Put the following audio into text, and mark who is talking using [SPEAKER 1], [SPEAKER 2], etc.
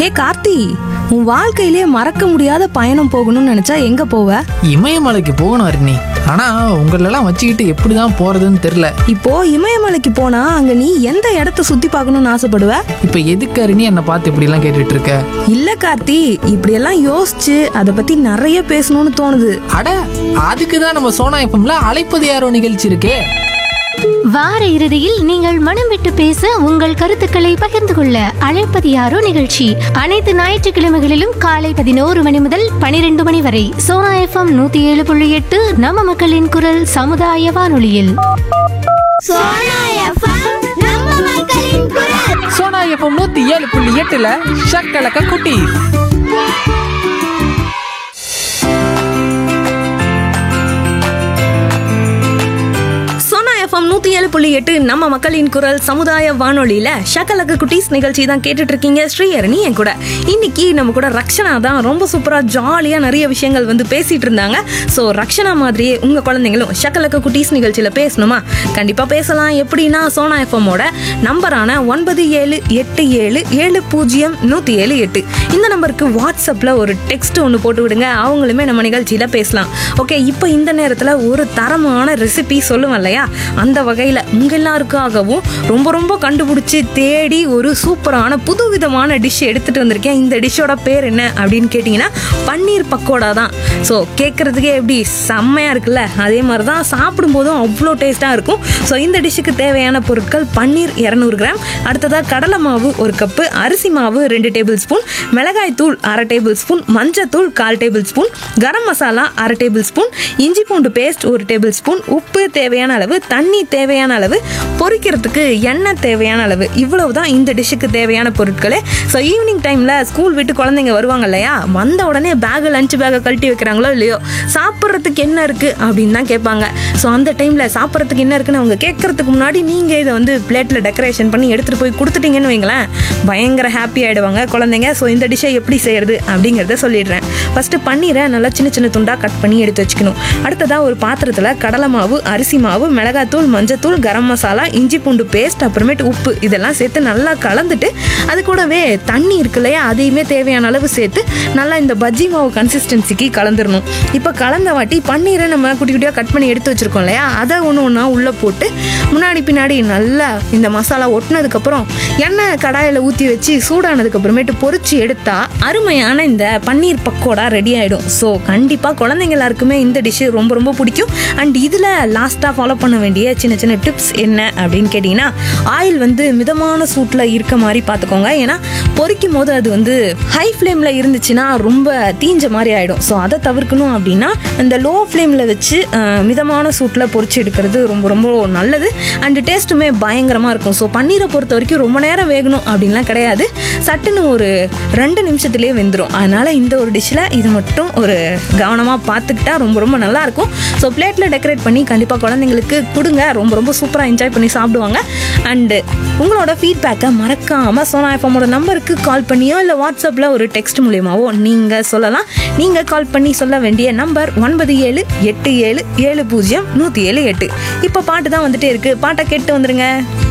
[SPEAKER 1] ஹே கார்த்தி உன் வாழ்க்கையிலே மறக்க முடியாத பயணம் போகணும்னு நினைச்சா எங்க போவ
[SPEAKER 2] இமயமலைக்கு போகணும் அருணி ஆனா உங்களெல்லாம் வச்சுக்கிட்டு எப்படிதான் போறதுன்னு தெரியல
[SPEAKER 1] இப்போ இமயமலைக்கு போனா அங்க நீ எந்த இடத்த சுத்தி பார்க்கணும்னு ஆசைப்படுவ
[SPEAKER 2] இப்ப எதுக்கு அருணி என்னை பார்த்து இப்படி எல்லாம் கேட்டுட்டு இருக்க
[SPEAKER 1] இல்ல கார்த்தி இப்படியெல்லாம் யோசிச்சு அதை பத்தி நிறைய பேசணும்னு தோணுது
[SPEAKER 2] அட அதுக்கு தான் நம்ம சோனா எஃப்எம்ல அழைப்பது யாரோ நிகழ்ச்சி இருக்கே
[SPEAKER 3] வார இறுதியில் நீங்கள் மனம் விட்டு பேச உங்கள் கருத்துக்களை பகிர்ந்து கொள்ள அழைப்பது யாரோ நிகழ்ச்சி அனைத்து ஞாயிற்றுக்கிழமைகளிலும் காலை பதினோரு மணி முதல் பனிரெண்டு மணி வரை சோனா எஃப்எம் நூத்தி ஏழு புள்ளி எட்டு நம்ம மக்களின் குரல் சமுதாய வானொலியில்
[SPEAKER 4] சோனா எஃப்எம் நம்ம மக்களின் குரல்
[SPEAKER 2] சோனா எஃப்எம் நூத்தி ஏழு புள்ளி எட்டுல ஷக்கலக்க குட்டி
[SPEAKER 1] சோனா எஃப்எம் நூத்தி ஏழு புள்ளி எட்டு நம்ம மக்களின் குரல் சமுதாய வானொலியில ஷக்கலக்கு குட்டீஸ் நிகழ்ச்சி தான் கேட்டுட்டு இருக்கீங்க ஸ்ரீஹரணி என் கூட இன்னைக்கு நம்ம கூட ரக்ஷனா தான் ரொம்ப சூப்பரா ஜாலியா நிறைய விஷயங்கள் வந்து பேசிட்டு இருந்தாங்க ஸோ ரக்ஷனா மாதிரியே உங்க குழந்தைங்களும் ஷக்கலக்கு குட்டீஸ் நிகழ்ச்சியில பேசணுமா கண்டிப்பா பேசலாம் எப்படின்னா சோனா எஃப்எம்மோட நம்பரான ஒன்பது ஏழு எட்டு ஏழு ஏழு பூஜ்ஜியம் நூத்தி ஏழு எட்டு இந்த நம்பருக்கு வாட்ஸ்அப்ல ஒரு டெக்ஸ்ட் ஒன்று போட்டு விடுங்க அவங்களுமே நம்ம நிகழ்ச்சியில பேசலாம் ஓகே இப்போ இந்த நேரத்துல ஒரு தரமான ரெசிபி சொல்லுவேன் இல்லையா அந்த வகையில உங்க எல்லாருக்காகவும் ரொம்ப ரொம்ப கண்டுபிடிச்சி தேடி ஒரு சூப்பரான புதுவிதமான டிஷ் எடுத்துட்டு வந்திருக்கேன் இந்த டிஷ்ஷோட பேர் என்ன அப்படின்னு கேட்டிங்கன்னா பன்னீர் பக்கோடா தான் ஸோ கேட்குறதுக்கே எப்படி செம்மையா இருக்குல்ல அதே மாதிரி தான் சாப்பிடும்போதும் அவ்வளோ டேஸ்ட்டாக இருக்கும் ஸோ இந்த டிஷ்ஷுக்கு தேவையான பொருட்கள் பன்னீர் இரநூறு கிராம் அடுத்ததாக கடலை மாவு ஒரு கப்பு அரிசி மாவு ரெண்டு டேபிள் ஸ்பூன் மிளகாய் தூள் அரை டேபிள் ஸ்பூன் மஞ்சத்தூள் கால் டேபிள் ஸ்பூன் கரம் மசாலா அரை டேபிள் ஸ்பூன் இஞ்சி பூண்டு பேஸ்ட் ஒரு டேபிள் ஸ்பூன் உப்பு தேவையான அளவு தண்ணி தேவையான அளவு பொரிக்கிறதுக்கு எண்ணெய் தேவையான அளவு இவ்வளவு தான் இந்த டிஷ்ஷுக்கு தேவையான பொருட்களே ஸோ ஈவினிங் டைமில் ஸ்கூல் விட்டு குழந்தைங்க வருவாங்க இல்லையா வந்த உடனே பேகு லஞ்ச் பேக்கை கழட்டி வைக்கிறாங்களோ இல்லையோ சாப்பிட்றதுக்கு என்ன இருக்குது அப்படின்னு தான் கேட்பாங்க ஸோ அந்த டைமில் சாப்பிட்றதுக்கு என்ன இருக்குன்னு அவங்க கேட்கறதுக்கு முன்னாடி நீங்கள் இதை வந்து பிளேட்டில் டெக்கரேஷன் பண்ணி எடுத்துகிட்டு போய் கொடுத்துட்டீங்கன்னு வைங்களேன் பயங்கர ஹாப்பி ஆகிடுவாங்க குழந்தைங்க ஸோ இந்த டிஷ்ஷை எப்படி செய்யறது அப்படிங்கிறத சொல்லிடுறேன் ஃபஸ்ட்டு பன்னீரை நல்லா சின்ன சின்ன துண்டாக கட் பண்ணி எடுத்து வச்சுக்கணும் அடுத்ததாக ஒரு பாத்திரத்தில் கடலை மாவு அரிசி மாவு மிளகாத்தூள் மஞ்சத்தூள் கரம் மசாலா இஞ்சி பூண்டு பேஸ்ட் அப்புறமேட்டு உப்பு இதெல்லாம் சேர்த்து நல்லா கலந்துட்டு அது கூடவே தண்ணி இருக்கு இல்லையா அதையுமே தேவையான அளவு சேர்த்து நல்லா இந்த பஜ்ஜி மாவு கன்சிஸ்டன்சிக்கு கலந்துடணும் இப்போ கலந்த வாட்டி பன்னீரை நம்ம குட்டி குட்டியாக கட் பண்ணி எடுத்து வச்சிருக்கோம் இல்லையா அதை ஒன்று ஒன்றா உள்ளே போட்டு முன்னாடி பின்னாடி நல்லா இந்த மசாலா ஒட்டினதுக்கப்புறம் எண்ணெய் கடாயில் ஊற்றி வச்சு சூடானதுக்கு அப்புறமேட்டு பொரிச்சு எடுத்தா அருமையான இந்த பன்னீர் பக்கோடா ரெடி ஆகிடும் ஸோ கண்டிப்பாக குழந்தைங்க எல்லாருக்குமே இந்த டிஷ்ஷு ரொம்ப ரொம்ப பிடிக்கும் அண்ட் இதில் லாஸ்ட்டாக ஃபாலோ பண்ண வேண்டிய சின்ன சின்ன டிப்ஸ் என்ன அப்படின்னு கேட்டிங்கன்னா ஆயில் வந்து மிதமான சூட்டில் இருக்க மாதிரி பார்த்துக்கோங்க ஏன்னா பொரிக்கும் போது அது வந்து ஹை ஃப்ளேமில் இருந்துச்சுன்னா ரொம்ப தீஞ்ச மாதிரி ஆகிடும் ஸோ அதை தவிர்க்கணும் அப்படின்னா இந்த லோ ஃப்ளேமில் வச்சு அஹ், மிதமான சூட்டில் பொரிச்சு எடுக்கிறது ரொம்ப ரொம்ப நல்லது அண்ட் டேஸ்ட்டுமே பயங்கரமாக இருக்கும் ஸோ பன்னீரை பொறுத்த வரைக்கும் ரொம்ப நேரம் வேகணும் அப்படின்லாம் கிடையாது சட்டுன்னு ஒரு ரெண்டு நிமிஷத்துலேயே வெந்துடும் அதனால் இந்த ஒரு டிஷ்ஷில் இது மட்டும் ஒரு கவனமாக பார்த்துக்கிட்டா ரொம்ப ரொம்ப நல்லாயிருக்கும் ஸோ பிளேட்டில் டெக்கரேட் பண்ணி கண்டிப்பாக குழந்தைங்களுக்கு கொடுங்க ரொம்ப ரொம்ப சூப்பராக என்ஜாய் பண்ணி சாப்பிடுவாங்க அண்டு உங்களோட ஃபீட்பேக்கை மறக்காமல் சோனா எஃப்எம்மோட நம்பருக்கு கால் பண்ணியோ இல்லை வாட்ஸ்அப்பில் ஒரு டெக்ஸ்ட் மூலியமாவோ நீங்கள் சொல்லலாம் நீங்கள் கால் பண்ணி சொல்ல வேண்டிய நம்பர் ஒன்பது ஏழு எட்டு ஏழு ஏழு பூஜ்ஜியம் நூற்றி ஏழு எட்டு இப்போ பாட்டு தான் வந்துட்டே இருக்குது பாட்டை கேட்டு வந்துருங்க